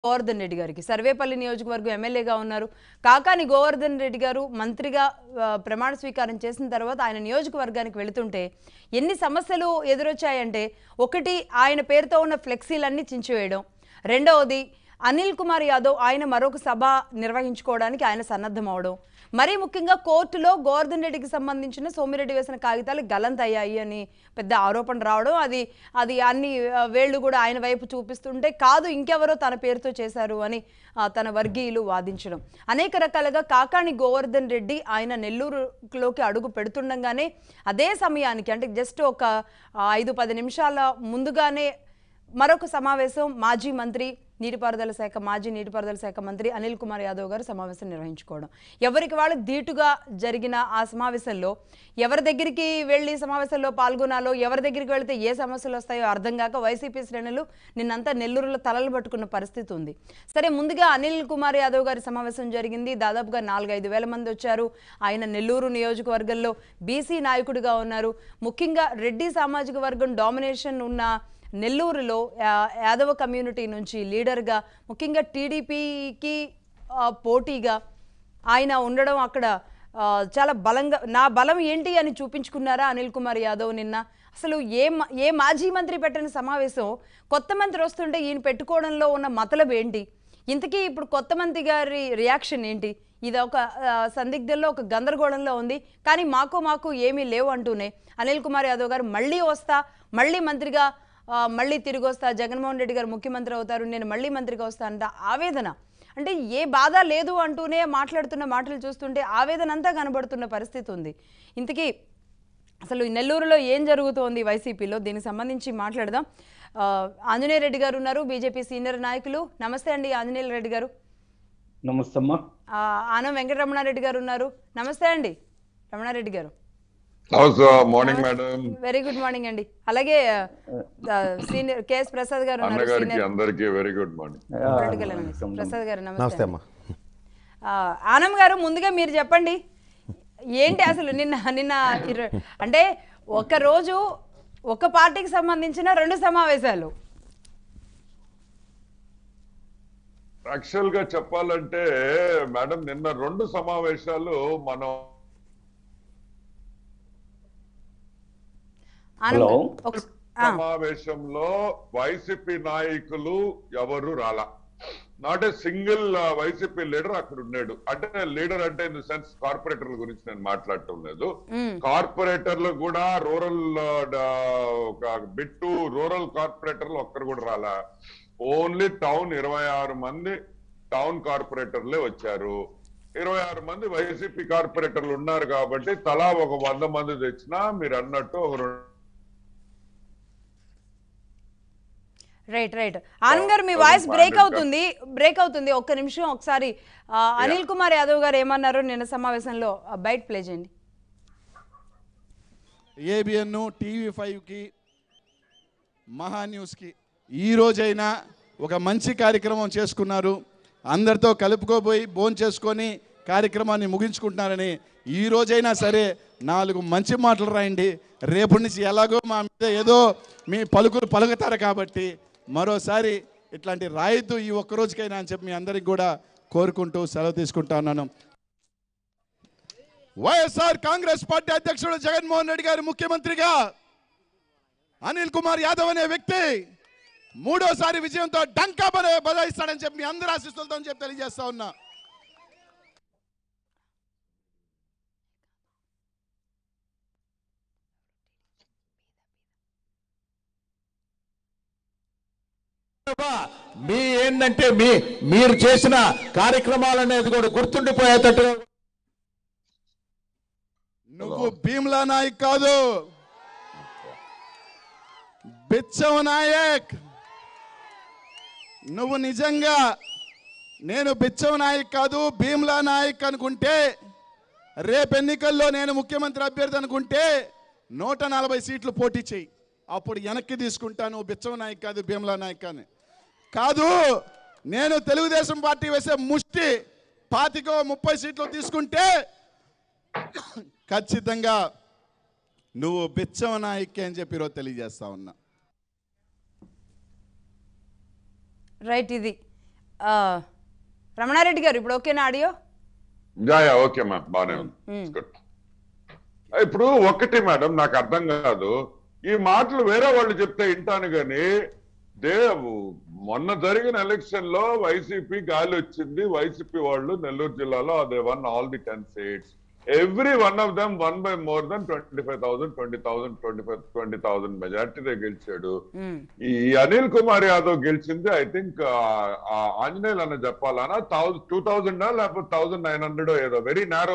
గోవర్ధన్ రెడ్డి గారికి సర్వేపల్లి నియోజకవర్గం ఎమ్మెల్యేగా ఉన్నారు కాకాని గోవర్ధన్ రెడ్డి గారు మంత్రిగా ఆ, ప్రమాణ స్వీకారం చేసిన తర్వాత ఆయన నియోజకవర్గానికి వెళుతుంటే ఎన్ని సమస్యలు ఎదురొచ్చాయంటే ఒకటి ఆయన పేరుతో ఉన్న ఫ్లెక్సీలన్నీ చించివేయడం రెండవది అనిల్ కుమార్ యాదవ్ ఆయన మరొక సభ నిర్వహించుకోవడానికి ఆయన సన్నద్ధం అవడం మరీ ముఖ్యంగా కోర్టులో గోవర్ధన్ రెడ్డికి సంబంధించిన సోమిరెడ్డి వేసిన కాగితాలు గలంత్ అయ్యాయి అని పెద్ద ఆరోపణ రావడం అది అది అన్ని ఆ, వేళ్ళు కూడా ఆయన వైపు చూపిస్తుంటే కాదు ఇంకెవరో తన పేరుతో చేశారు అని ఆ, తన వర్గీయులు వాదించడం అనేక రకాలుగా కాకాణి గోవర్ధన్ రెడ్డి ఆయన నెల్లూరులోకి అడుగు పెడుతుండగానే అదే సమయానికి అంటే జస్ట్ ఒక ఆ, ఐదు పది నిమిషాల ముందుగానే మరొక సమావేశం మాజీ మంత్రి నీటిపారుదల శాఖ మాజీ నీటిపారుదల శాఖ మంత్రి అనిల్ కుమార్ యాదవ్ గారు సమావేశం నిర్వహించుకోవడం ఎవరికి వాళ్ళు ధీటుగా జరిగిన ఆ సమావేశంలో ఎవరి దగ్గరికి వెళ్ళి సమావేశంలో పాల్గొనాలో ఎవరి దగ్గరికి వెళితే ఏ సమస్యలు వస్తాయో అర్థం కాక వైసీపీ శ్రేణులు నిన్నంతా నెల్లూరులో తలలు పట్టుకున్న పరిస్థితి ఉంది సరే ముందుగా అనిల్ కుమార్ యాదవ్ గారి సమావేశం జరిగింది దాదాపుగా నాలుగైదు వేల మంది వచ్చారు ఆయన నెల్లూరు నియోజకవర్గంలో బీసీ నాయకుడిగా ఉన్నారు ముఖ్యంగా రెడ్డి సామాజిక వర్గం డామినేషన్ ఉన్న నెల్లూరులో యా- యాదవ కమ్యూనిటీ నుంచి లీడర్గా ముఖ్యంగా టీడీపీకి పోటీగా ఆయన ఉండడం అక్కడ ఆ, చాలా బలంగా నా బలం ఏంటి అని చూపించుకున్నారా అనిల్ కుమార్ యాదవ్ నిన్న అసలు ఏ మ- ఏ మాజీ మంత్రి పెట్టిన సమావేశం కొత్త మంత్రి వస్తుంటే ఈయన పెట్టుకోవడంలో ఉన్న మతలబు ఏంటి ఇంతకీ ఇప్పుడు కొత్త మంత్రి గారి రియాక్షన్ ఏంటి ఇది ఒక ఆ, సందిగ్ధంలో ఒక గందరగోళంలో ఉంది కానీ మాకు మాకు ఏమీ లేవు అంటూనే అనిల్ కుమార్ యాదవ్ గారు మళ్ళీ వస్తా మళ్ళీ మంత్రిగా ఆ, మళ్ళీ తిరిగి వస్తా జగన్మోహన్ రెడ్డి గారు ముఖ్యమంత్రి అవుతారు నేను మళ్ళీ మంత్రిగా వస్తా అంట ఆవేదన అంటే ఏ బాధ లేదు అంటూనే మాట్లాడుతున్న మాటలు చూస్తుంటే ఆవేదన అంతా కనబడుతున్న పరిస్థితి ఉంది ఇంతకీ అసలు ఈ నెల్లూరులో ఏం జరుగుతోంది వైసీపీలో దీనికి సంబంధించి మాట్లాడదాం ఆ, ఆంజనేయ రెడ్డి గారు ఉన్నారు బీజేపీ సీనియర్ నాయకులు నమస్తే అండి ఆంజనేయ రెడ్డి గారు నమస్తే అమ్మా ఆ, ఆనం వెంకటరమణారెడ్డి గారు ఉన్నారు నమస్తే అండి రమణారెడ్డి గారు హౌస్ morning madam very good morning అండి అలాగే ఆ, సీనియర్ కేఎస్ ప్రసాద్ గారు ఉన్నారు అన్నగారికి సీనియర్ అందరికి very good morning political analyst Prasad గారు నమస్తే నమస్తే అమ్మా ఆ, ఆనం గారు ముందుగా మీరు చెప్పండి ఏంటి అసలు నిన్న నిన్న ఇర- అంటే ఒక రోజు ఒక పార్టీకి సంబంధించిన రెండు సమావేశాలు యాక్చువల్ గా చెప్పాలంటే మేడం నిన్న రెండు సమావేశాలు మనం ఆనం హలో. గారు, ఒక- ఆ, సమావేశంలో వైసీపీ నాయకులు ఎవరు రాలా not a single YCP leader అక్కడ ఉన్నాడు అంటే లీడర్ అంటే ఇన్ ద సెన్స్ కార్పొరేటర్ల గురించి నేను మాట్లాడటం లేదు మ్, కార్పొరేటర్లు కూడా రూరల్ ఒక బిట్టు రూరల్ కార్పొరేటర్లు ఒక్కరు కూడా రాలా ఓన్లీ టౌన్ ఇరవై ఆరు మంది టౌన్ కార్పొరేటర్లే వచ్చారు ఇరవై ఆరు మంది వైసీపీ కార్పొరేటర్లు ఉన్నారు కాబట్టి తలా ఒక వంద మంది తెచ్చినా మీరు అన్నట్టు ఒక రెండు రైట్ రైట్ ఆనంద్ గారు మీ వాయిస్ బ్రేక్ అవుతుంది బ్రేక్ అవుతుంది ఒక్క నిమిషం ఒకసారి ఆ, అనిల్ కుమార్ యాదవ్ గారు ఏమన్నారు నిన్న సమావేశంలో ఆ, బయట ప్లే చేయండి ఏబిఎన్ టీవీ ఫైవ్కి మహా న్యూస్కి ఈ రోజైనా ఒక మంచి కార్యక్రమం చేసుకున్నారు అందరితో కలుపుకోబోయి భోజనం చేసుకొని కార్యక్రమాన్ని ముగించుకుంటున్నారని ఈ రోజైనా సరే నాలుగు మంచి మాటలు రాయండి రేపటి నుంచి ఎలాగో మా మీద ఏదో మీ పలుకులు పలుకుతారు కాబట్టి మరోసారి ఇట్లాంటి రాయొద్దు ఈ ఒక్క రోజుకైనా అని చెప్పి మీ అందరికి కూడా కోరుకుంటూ సెలవు తీసుకుంటా ఉన్నాను వైఎస్ఆర్ కాంగ్రెస్ పార్టీ అధ్యక్షుడు జగన్మోహన్ రెడ్డి గారు ముఖ్యమంత్రిగా అనిల్ కుమార్ యాదవ్ అనే వ్యక్తి మూడోసారి విజయంతో డంకా బద బదాయిస్తాడని చెప్పి మీ అందరి ఆశిస్తులతో చెప్పి తెలియజేస్తా ఉన్నా మీ ఏంటంటే మీ మీరు చేసిన కార్యక్రమాలు అనేది కూడా గుర్తుండిపోయేటట్టుగా నువ్వు భీమ్లా నాయక్ కాదు బిచ్చవ నాయక్ నువ్వు నిజంగా నేను బిచ్చవ నాయక్ కాదు భీమ్లా నాయక్ అనుకుంటే రేపు ఎన్నికల్లో నేను ముఖ్యమంత్రి అభ్యర్థి అనుకుంటే నూట నలభై సీట్లు పోటీ చేయి అప్పుడు వెనక్కి తీసుకుంటాను బిచ్చవ నాయక్ కాదు భీమ్లా నాయక్ అని కాదు నేను తెలుగుదేశం పార్టీ వేసే ముష్టి పాతికో ముప్పై సీట్లు తీసుకుంటే ఖచ్చితంగా నువ్వు బిచ్చవ నాయకే అని చెప్పి ఈరోజు తెలియజేస్తా ఉన్నా రైట్ ఇది ఆ, రమణారెడ్డి గారు ఇప్పుడు ఓకేనా audio ya ya okay ma'am బానే ఉంది మ్మ్. It's good. ఇప్పుడు ఒకటి మేడం నాకు అర్థం కాదు ఈ మాటలు వేరే వాళ్ళు చెప్తే వింటాను గాని దే మొన్న జరిగిన ఎలక్షన్ లో వైసీపీ గాలి వచ్చింది వైసీపీ వాళ్ళు నెల్లూరు జిల్లాలో అదే one all the ten seats every one of them won by more than twenty five thousand twenty thousand twenty five twenty thousand మెజార్టీతో గెలిచాడు ఉమ్, ఈ అనిల్ కుమార్ యాదవ్ గెలిచింది ఐ థింక్ ఆంజనేయులు అన్న చెప్పాలనా థౌసండ్ టూ థౌజండ్ లేకపోతే థౌసండ్ నైన్ హండ్రెడ్ ఏదో వెరీ నారో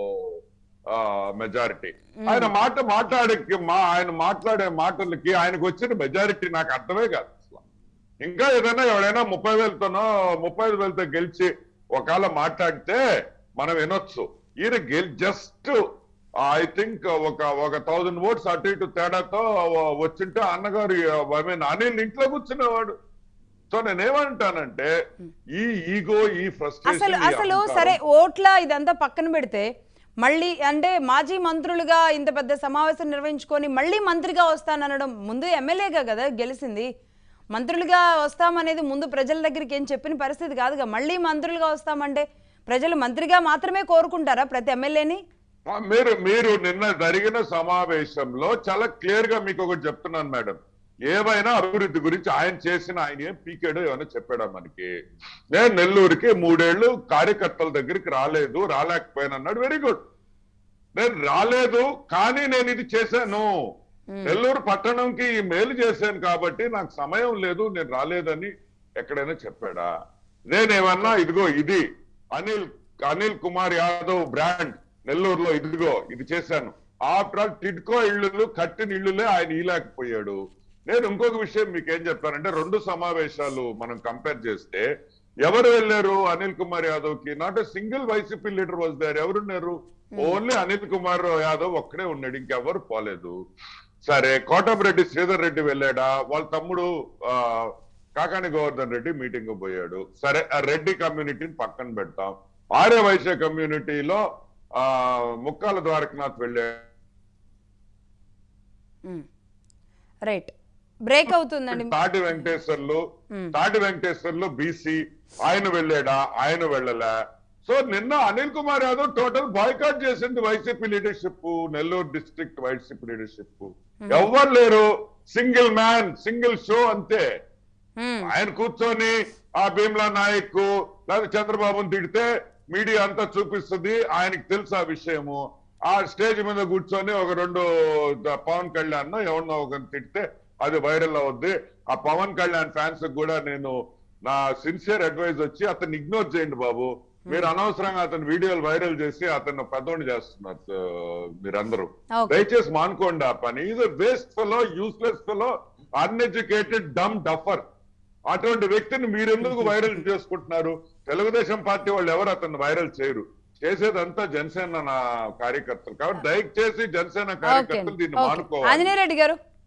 మెజారిటీ ఆయన మాట మాట్లాడే మా ఆయన మాట్లాడే మాటలకి ఆయనకు వచ్చిన మెజారిటీ నాకు అర్థమే కాదు అసలు ఇంకా ఏదైనా ఎవడైనా ముప్పై వేలతోనో ముప్పై ఐదు వేలతో గెలిచి ఒకవేళ మాట్లాడితే మనం వినొచ్చు ఈయన గెల్ జస్ట్ ఐ థింక్ ఒక ఒక థౌజండ్ ఓట్స్ అటు ఇటు తేడాతో వచ్చింటే అన్నగారు ఐ మీన్ అనిల్ ఇంట్లో కూర్చునేవాడు సో నేనేమంటానంటే ఈ ఈగో ఈ అసలు ఫ్రస్ట్రేషన్ అసలు సరే ఓట్ల ఇదంతా పక్కన పెడితే మళ్ళీ అంటే మాజీ మంత్రులుగా ఇంత పెద్ద సమావేశం నిర్వహించుకొని మళ్ళీ మంత్రిగా వస్తాననడం ముందు ఎమ్మెల్యేగా కదా గెలిచింది మంత్రులుగా వస్తామనేది ముందు ప్రజల దగ్గరికి ఏం చెప్పిన పరిస్థితి కాదుగా మళ్ళీ మంత్రులుగా వస్తామంటే ప్రజలు మంత్రిగా మాత్రమే కోరుకుంటారా ప్రతి ఎమ్మెల్యేని ఆ, మీరు మీరు నిన్న జరిగిన సమావేశంలో చాలా క్లియర్ గా మీకు ఒకటి చెప్తున్నాను మేడం ఏవైనా అభివృద్ధి గురించి ఆయన చేసిన ఆయన ఏం పీకాడో ఏమైనా చెప్పాడా మనకి నేను నెల్లూరుకి మూడేళ్లు కార్యకర్తల దగ్గరికి రాలేదు రాలేకపోయాను అన్నాడు వెరీ గుడ్ నేను రాలేదు కానీ నేను ఇది చేశాను నెల్లూరు పట్టణంకి ఈ మేలు చేశాను కాబట్టి నాకు సమయం లేదు నేను రాలేదని ఎక్కడైనా చెప్పాడా నేనేమన్నా ఇదిగో ఇది అనిల్ అనిల్ కుమార్ యాదవ్ బ్రాండ్ నెల్లూరులో ఇదిగో ఇది చేశాను ఆఫ్టర్ ఆల్ టిడ్కో ఇళ్ళు కట్టిన ఇళ్ళులే ఆయన ఇలాకపోయాడు నేను ఇంకొక విషయం మీకు ఏం చెప్తానంటే రెండు సమావేశాలు మనం కంపేర్ చేస్తే ఎవరు వెళ్ళారు అనిల్ కుమార్ యాదవ్ కి not single YCP leader was there ఎవరున్నారు ఓన్లీ అనిల్ కుమార్ యాదవ్ ఒక్కడే ఉన్నాడు ఇంకెవరు పోలేదు సరే కోటమిరెడ్డి శ్రీధర్ రెడ్డి వెళ్ళాడా వాళ్ళ తమ్ముడు ఆ, కాకాని గోవర్ధన్ రెడ్డి మీటింగ్ పోయాడు సరే ఆ రెడ్డి కమ్యూనిటీని పక్కన పెడతాం ఆర్య వైశ్య కమ్యూనిటీలో ఆ ముక్కాల ద్వారకనాథ్ వెళ్ళాడు రైట్ బ్రేక్ అవుతుందండి తాటి వెంకటేశ్వర్లు మ్మ్. తాటి వెంకటేశ్వర్లు బీసీ ఆయన వెళ్ళాడా ఆయన వెళ్ళలా సో నిన్న అనిల్ కుమార్ యాదవ్ టోటల్ బాయ్కాట్ చేసింది YCP leadership Nellore district YCP leadership ఎవ్వరు లేరు సింగిల్ మ్యాన్ సింగిల్ షో అంతే ఉమ్, ఆయన కూర్చొని ఆ భీమ్లా నాయక్ లేదా చంద్రబాబుని తిడితే మీడియా అంతా చూపిస్తుంది ఆయనకి తెలుసు ఆ విషయము ఆ స్టేజ్ మీద కూర్చొని ఒక రెండు ద- పవన్ కళ్యాణ్ ఎవరినో ఒక తిడితే అది వైరల్ అవుద్ది ఆ పవన్ కళ్యాణ్ ఫ్యాన్స్ కూడా నేను నా సిన్సియర్ అడ్వైజ్ వచ్చి అతన్ని ఇగ్నోర్ చేయండి బాబు మీరు అనవసరంగా అతని వీడియోలు వైరల్ చేసి అతను పెద్దోడిని చేస్తున్నారు ఆ, మీరందరూ Okay. దయచేసి మానుకోండి ఆ పని ఇది waste fellow useless fellow uneducated dumb duffer అటువంటి వ్యక్తిని మీరెందుకు వైరల్ చేసుకుంటున్నారు తెలుగుదేశం పార్టీ వాళ్ళు ఎవరు అతన్ని వైరల్ చేయరు చేసేదంతా జనసేన నా కార్యకర్తలు కాబట్టి దయచేసి జనసేన ఓకే కార్యకర్తలు దీన్ని ఓకే మానుకోవాలి ఆంజనేయ రెడ్డి గారు